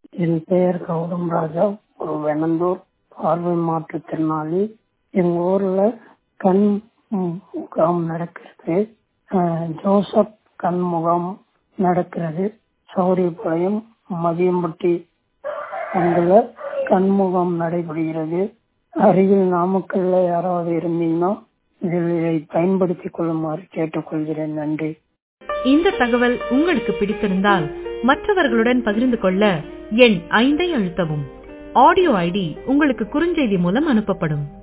என் பெயர் கௌதம் ராஜா ஒரு வெனந்தூர் பார்வை மாற்றுத்திறனாளி எங்க ஊர்ல கண் ம், முகாம் நடக்கிறது அஹ், ஜோசப் கண் முகாம் நடக்கிறது சௌரியபாளையம் மதியம்பட்டி அங்குல கண் முகாம் நடைபெறுகிறது அருகில் நாமக்கல்ல யாராவது இருந்தீங்கன்னா இதில் இதை பயன்படுத்திக் கொள்ளுமாறு கேட்டுக்கொள்கிறேன் நன்றி இந்த தகவல் உங்களுக்கு பிடித்திருந்தால் மற்றவர்களுடன் பகிர்ந்து கொள்ள எண் ஐந்தை அழுத்தவும் ஆடியோ ஐடி உங்களுக்கு குறுஞ்செய்தி மூலம் அனுப்பப்படும்